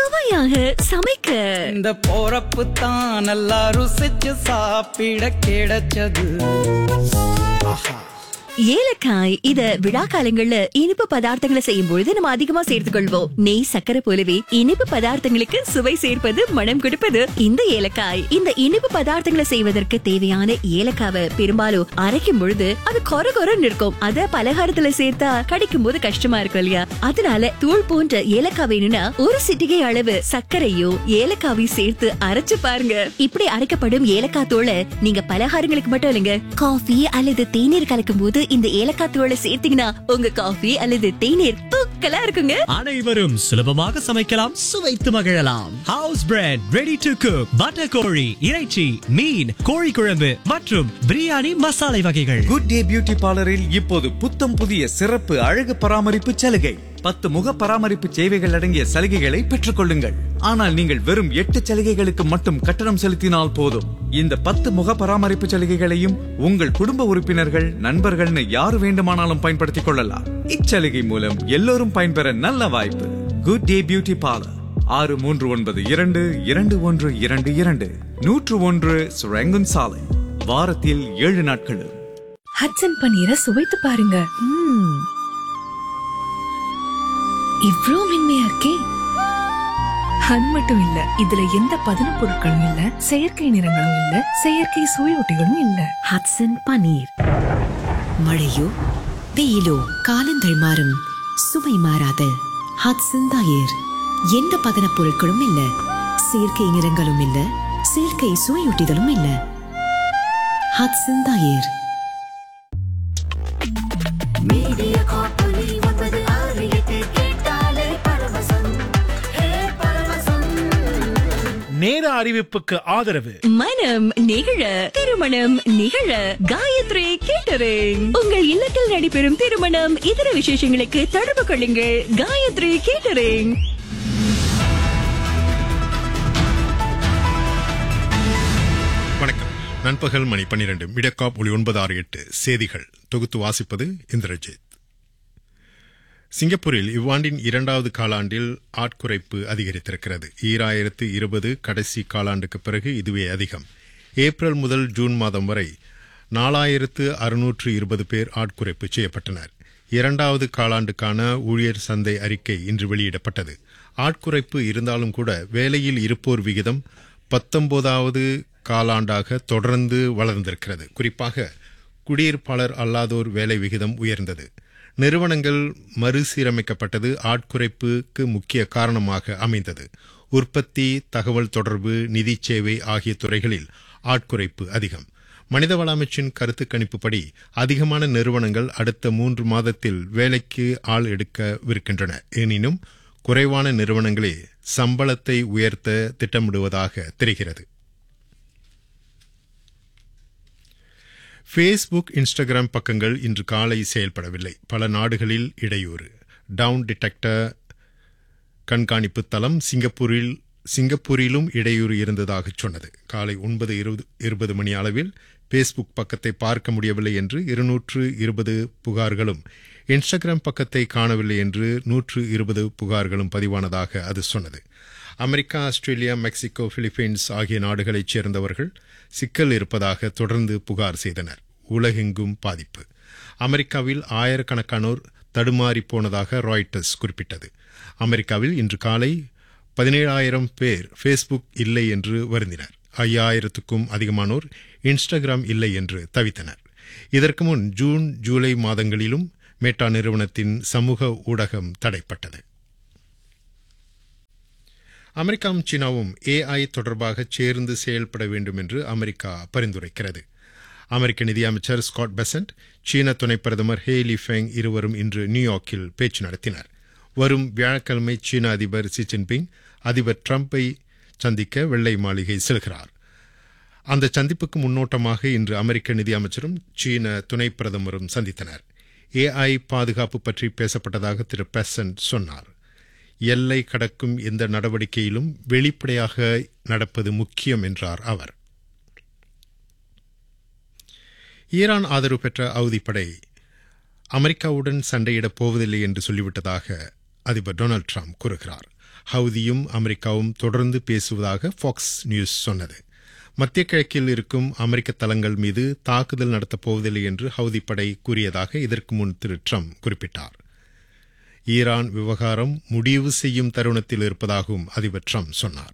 சுவையாக சமைக்க இந்த போறப்பு தான் நல்லா ருசிச்சு சாப்பிட கிடைச்சது ஏலக்காய் இத விழா காலங்கள்ல இனிப்பு பதார்த்தங்களை செய்யும் பொழுது நம்ம அதிகமா சேர்த்துக் கொள்வோம் நெய் சக்கரை போலவே இனிப்பு பதார்த்தங்களுக்கு சுவை சேர்ப்பது மனம் கொடுப்பது இந்த ஏலக்காய் இந்த இனிப்பு பதார்த்தங்களை செய்வதற்கு தேவையான ஏலக்காவை பெரும்பாலும் அரைக்கும் பொழுது அது கொர கொரன்னு இருக்கும் அத பலகாரத்துல சேர்த்தா கடிக்கும் போது கஷ்டமா இருக்கும் இல்லையா அதனால தூள் போன்ற ஏலக்காய் வேணும்னா ஒரு சிட்டிகை அளவு சர்க்கரையும் ஏலக்காவையும் சேர்த்து அரைச்சு பாருங்க இப்படி அரைக்கப்படும் ஏலக்காய் தூளை நீங்க பலகாரங்களுக்கு மட்டும் இல்லைங்க காஃபி அல்லது தேநீர் கலக்கும் போது இந்த ஏலக்காய் தூளை சேர்த்தீங்கன்னா உங்க காஃபி அல்லது தேநீர் தூக்கலா இருக்குங்க அனைவரும் சுலபமாக சமைக்கலாம் சுவைத்து மகிழலாம் house bread ready to cook butter கோழி இறைச்சி மீன் கோழி குழம்பு மற்றும் பிரியாணி மசாலை வகைகள் குட் டே பியூட்டி பார்லரில் இப்போது புத்தம் புதிய சிறப்பு அழகு பராமரிப்பு சலுகை பத்து முக பராமரிப்பு சேவைகள் அடங்கிய சலுகைகளை பெற்றுக் கொள்ளுங்கள் ஆனால் நீங்கள் வெறும் எட்டு சலுகைகளுக்கு மட்டும் கட்டணம் செலுத்தினால் போதும் இந்த பத்து முக பராமரிப்பு சலுகைகளையும் உங்கள் குடும்ப உறுப்பினர்கள் நண்பர்கள்னு யார் வேண்டுமானாலும் பயன்படுத்திக் கொள்ளலாம் இச்சலுகை மூலம் எல்லோரும் பயன்பெற நல்ல வாய்ப்பு குட் டே பியூட்டி பார்லர் ஆறு மூன்று ஒன்பது இரண்டு இரண்டு ஒன்று இரண்டு இரண்டு நூற்று ஒன்று சுரங்குன் சாலை வாரத்தில் ஏழு நாட்களும் ஹட்சன் பன்னீரை சுவைத்து பாருங்க இவ்ளோ மென்மையா இருக்கே அது மட்டும் இல்ல இதுல எந்த பதன பொருட்களும் இல்ல செயற்கை நிறங்களும் இல்ல செயற்கை சுவையொட்டிகளும் இல்ல ஹட்சன் பனீர் மழையோ வெயிலோ காலங்கள் மாறும் சுவை மாறாத ஹட்சன் தயிர் எந்த பதனப் பொருட்களும் இல்ல செயற்கை நிறங்களும் இல்ல செயற்கை சுவையூட்டிகளும் இல்ல ஹட்சன் தயிர் நேர அறிவிப்புக்கு ஆதரவு மனம் நிகழ திருமணம் நிகழ காயத்ரி கேட்டரிங் உங்கள் இல்லத்தில் நடைபெறும் திருமணம் இதர விசேஷங்களுக்கு தொடர்பு கொள்ளுங்கள் காயத்ரி கேட்டரிங் வணக்கம் நண்பகல் மணி பன்னிரண்டு மிடக்காப் ஒளி ஒன்பது ஆறு எட்டு செய்திகள் தொகுத்து வாசிப்பது இந்திரஜித் சிங்கப்பூரில் இவ்வாண்டின் இரண்டாவது காலாண்டில் ஆட்குறைப்பு அதிகரித்திருக்கிறது ஈராயிரத்து இருபது கடைசி காலாண்டுக்கு பிறகு இதுவே அதிகம் ஏப்ரல் முதல் ஜூன் மாதம் வரை நாலாயிரத்து அறுநூற்று இருபது பேர் ஆட்குறைப்பு செய்யப்பட்டனர் இரண்டாவது காலாண்டுக்கான ஊழியர் சந்தை அறிக்கை இன்று வெளியிடப்பட்டது ஆட்குறைப்பு இருந்தாலும் கூட வேலையில் இருப்போர் விகிதம் பத்தொன்பதாவது காலாண்டாக தொடர்ந்து வளர்ந்திருக்கிறது குறிப்பாக குடியிருப்பாளர் அல்லாதோர் வேலை விகிதம் உயர்ந்தது நிறுவனங்கள் மறுசீரமைக்கப்பட்டது ஆட்குறைப்புக்கு முக்கிய காரணமாக அமைந்தது உற்பத்தி தகவல் தொடர்பு நிதி சேவை ஆகிய துறைகளில் ஆட்குறைப்பு அதிகம் மனிதவள அமைச்சின் கருத்து கணிப்புப்படி அதிகமான நிறுவனங்கள் அடுத்த மூன்று மாதத்தில் வேலைக்கு ஆள் எடுக்கவிருக்கின்றன எனினும் குறைவான நிறுவனங்களே சம்பளத்தை உயர்த்த திட்டமிடுவதாக தெரிகிறது ஃபேஸ்புக் இன்ஸ்டாகிராம் பக்கங்கள் இன்று காலை செயல்படவில்லை பல நாடுகளில் இடையூறு டவுன் டிடெக்டர் கண்காணிப்பு தளம் சிங்கப்பூரில் சிங்கப்பூரிலும் இடையூறு இருந்ததாக சொன்னது காலை ஒன்பது இருபது இருபது மணி அளவில் ஃபேஸ்புக் பக்கத்தை பார்க்க முடியவில்லை என்று இருநூற்று இருபது புகார்களும் இன்ஸ்டாகிராம் பக்கத்தை காணவில்லை என்று நூற்று இருபது புகார்களும் பதிவானதாக அது சொன்னது அமெரிக்கா ஆஸ்திரேலியா மெக்சிகோ பிலிப்பைன்ஸ் ஆகிய நாடுகளைச் சேர்ந்தவர்கள் சிக்கல் இருப்பதாக தொடர்ந்து புகார் செய்தனர் உலகெங்கும் பாதிப்பு அமெரிக்காவில் ஆயிரக்கணக்கானோர் தடுமாறி போனதாக ராய்டர்ஸ் குறிப்பிட்டது அமெரிக்காவில் இன்று காலை பதினேழாயிரம் பேர் ஃபேஸ்புக் இல்லை என்று வருந்தினர் ஐயாயிரத்துக்கும் அதிகமானோர் இன்ஸ்டாகிராம் இல்லை என்று தவித்தனர் இதற்கு முன் ஜூன் ஜூலை மாதங்களிலும் மேட்டா நிறுவனத்தின் சமூக ஊடகம் தடைப்பட்டது அமெரிக்காவும் சீனாவும் ஏஐ தொடர்பாக சேர்ந்து செயல்பட வேண்டும் என்று அமெரிக்கா பரிந்துரைக்கிறது அமெரிக்க நிதியமைச்சர் ஸ்காட் பெசன்ட் சீன துணை பிரதமர் ஹேலி ஃபெங் இருவரும் இன்று நியூயார்க்கில் பேச்சு நடத்தினர் வரும் வியாழக்கிழமை சீன அதிபர் ஷி ஜின்பிங் அதிபர் ட்ரம்பை சந்திக்க வெள்ளை மாளிகை செல்கிறார் அந்த சந்திப்புக்கு முன்னோட்டமாக இன்று அமெரிக்க நிதியமைச்சரும் சீன துணை பிரதமரும் சந்தித்தனர் ஏஐ பாதுகாப்பு பற்றி பேசப்பட்டதாக திரு பெசன்ட் சொன்னார் எல்லை கடக்கும் எந்த நடவடிக்கையிலும் வெளிப்படையாக நடப்பது முக்கியம் என்றார் அவர் ஈரான் ஆதரவு பெற்ற அவுதிப்படை அமெரிக்காவுடன் சண்டையிடப் போவதில்லை என்று சொல்லிவிட்டதாக அதிபர் டொனால்ட் ட்ரம்ப் கூறுகிறார் ஹவுதியும் அமெரிக்காவும் தொடர்ந்து பேசுவதாக ஃபாக்ஸ் நியூஸ் சொன்னது மத்திய கிழக்கில் இருக்கும் அமெரிக்க தளங்கள் மீது தாக்குதல் நடத்தப் போவதில்லை என்று ஹவுதி படை கூறியதாக இதற்கு முன் திரு ட்ரம்ப் குறிப்பிட்டார் ஈரான் விவகாரம் முடிவு செய்யும் தருணத்தில் இருப்பதாகவும் அதிபர் ட்ரம்ப் சொன்னார்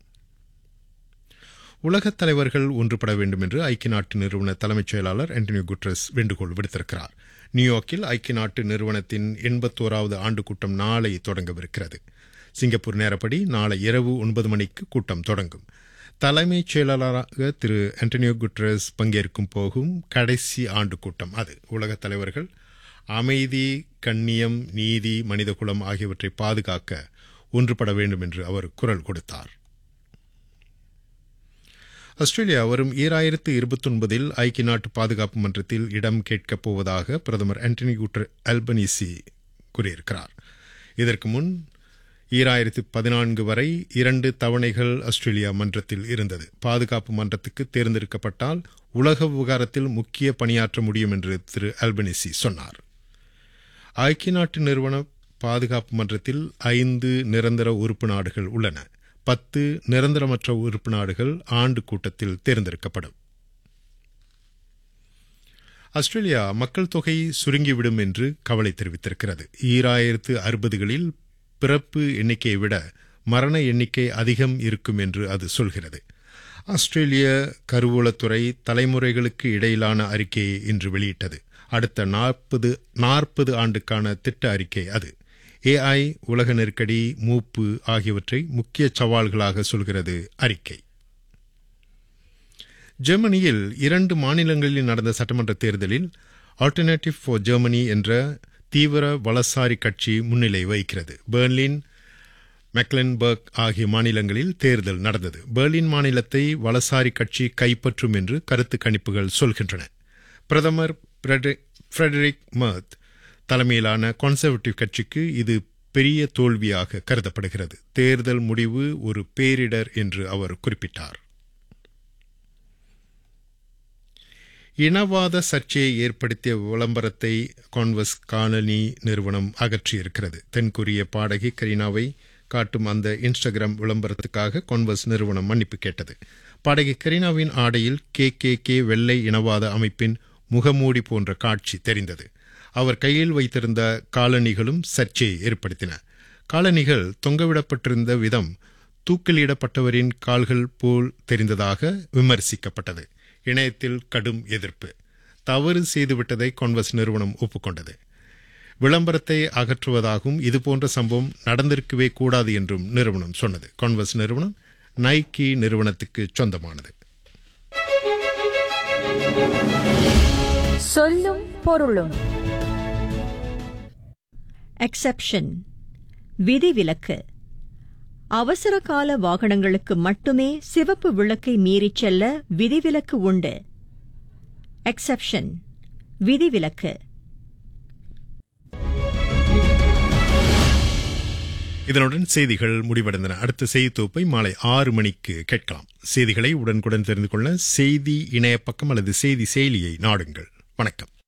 உலகத் தலைவர்கள் ஒன்றுபட வேண்டும் என்று ஐக்கிய நாட்டு நிறுவன தலைமைச் செயலாளர் ஆண்டனியோ குட்ரஸ் வேண்டுகோள் விடுத்திருக்கிறார் நியூயார்க்கில் ஐக்கிய நாட்டு நிறுவனத்தின் எண்பத்தோராவது ஆண்டு கூட்டம் நாளை தொடங்கவிருக்கிறது சிங்கப்பூர் நேரப்படி நாளை இரவு ஒன்பது மணிக்கு கூட்டம் தொடங்கும் தலைமைச் செயலாளராக திரு ஆண்டனியோ குட்ரஸ் பங்கேற்கும் போகும் கடைசி ஆண்டு கூட்டம் அது உலகத் தலைவர்கள் அமைதி கண்ணியம் நீதி மனிதகுலம் ஆகியவற்றை பாதுகாக்க ஒன்றுபட வேண்டும் என்று அவர் குரல் கொடுத்தார் ஆஸ்திரேலியா வரும் ஈராயிரத்து இருபத்தொன்பதில் ஐக்கிய நாட்டு பாதுகாப்பு மன்றத்தில் இடம் கேட்கப் போவதாக பிரதமர் ஆண்டனி குட்டர் அல்பனிசி கூறியிருக்கிறார் இதற்கு முன் ஈராயிரத்து பதினான்கு வரை இரண்டு தவணைகள் ஆஸ்திரேலியா மன்றத்தில் இருந்தது பாதுகாப்பு மன்றத்துக்கு தேர்ந்தெடுக்கப்பட்டால் உலக விவகாரத்தில் முக்கிய பணியாற்ற முடியும் என்று திரு அல்பனிசி சொன்னார் ஐக்கிய நாட்டு நிறுவன பாதுகாப்பு மன்றத்தில் ஐந்து நிரந்தர உறுப்பு நாடுகள் உள்ளன பத்து நிரந்தரமற்ற உறுப்பு நாடுகள் ஆண்டு கூட்டத்தில் தேர்ந்தெடுக்கப்படும் ஆஸ்திரேலியா மக்கள் தொகை சுருங்கிவிடும் என்று கவலை தெரிவித்திருக்கிறது ஈராயிரத்து அறுபதுகளில் பிறப்பு எண்ணிக்கையை விட மரண எண்ணிக்கை அதிகம் இருக்கும் என்று அது சொல்கிறது ஆஸ்திரேலிய கருவூலத்துறை தலைமுறைகளுக்கு இடையிலான அறிக்கையை இன்று வெளியிட்டது அடுத்த நாற்பது நாற்பது ஆண்டுக்கான திட்ட அறிக்கை அது ஏஐ உலக நெருக்கடி மூப்பு ஆகியவற்றை முக்கிய சவால்களாக சொல்கிறது அறிக்கை ஜெர்மனியில் இரண்டு மாநிலங்களில் நடந்த சட்டமன்ற தேர்தலில் ஆல்டர்னேட்டிவ் ஃபார் ஜெர்மனி என்ற தீவிர வலசாரி கட்சி முன்னிலை வகிக்கிறது பெர்லின் மெக்லன்பர்க் ஆகிய மாநிலங்களில் தேர்தல் நடந்தது பெர்லின் மாநிலத்தை வலசாரி கட்சி கைப்பற்றும் என்று கருத்து கணிப்புகள் சொல்கின்றன பிரதமர் ஃபிரெடரிக் மர்த் தலைமையிலான கன்சர்வேட்டிவ் கட்சிக்கு இது பெரிய தோல்வியாக கருதப்படுகிறது தேர்தல் முடிவு ஒரு பேரிடர் என்று அவர் குறிப்பிட்டார் இனவாத சர்ச்சையை ஏற்படுத்திய விளம்பரத்தை கான்வஸ் காலனி நிறுவனம் அகற்றியிருக்கிறது தென்கொரிய பாடகி கரீனாவை காட்டும் அந்த இன்ஸ்டாகிராம் விளம்பரத்துக்காக கான்வஸ் நிறுவனம் மன்னிப்பு கேட்டது பாடகி கரீனாவின் ஆடையில் கே கே கே வெள்ளை இனவாத அமைப்பின் முகமூடி போன்ற காட்சி தெரிந்தது அவர் கையில் வைத்திருந்த காலணிகளும் சர்ச்சையை ஏற்படுத்தின காலணிகள் தொங்கவிடப்பட்டிருந்த விதம் தூக்கிலிடப்பட்டவரின் கால்கள் போல் தெரிந்ததாக விமர்சிக்கப்பட்டது இணையத்தில் கடும் எதிர்ப்பு தவறு செய்துவிட்டதை கான்வஸ் நிறுவனம் ஒப்புக்கொண்டது விளம்பரத்தை அகற்றுவதாகவும் இதுபோன்ற சம்பவம் நடந்திருக்கவே கூடாது என்றும் நிறுவனம் சொன்னது கான்வஸ் நிறுவனம் நைக்கி நிறுவனத்துக்கு சொந்தமானது சொல்லும் பொருளும் எக்ஸெப்ஷன் விதிவிலக்கு அவசர கால வாகனங்களுக்கு மட்டுமே சிவப்பு விளக்கை மீறிச் செல்ல விதிவிலக்கு உண்டு எக்ஸெப்ஷன் விதிவிலக்கு இதனுடன் செய்திகள் முடிவடைந்தன அடுத்த செய்தி தொகுப்பை மாலை ஆறு மணிக்கு கேட்கலாம் செய்திகளை உடனுக்குடன் தெரிந்து கொள்ள செய்தி இணைய பக்கம் அல்லது செய்தி செயலியை நாடுங்கள் வணக்கம்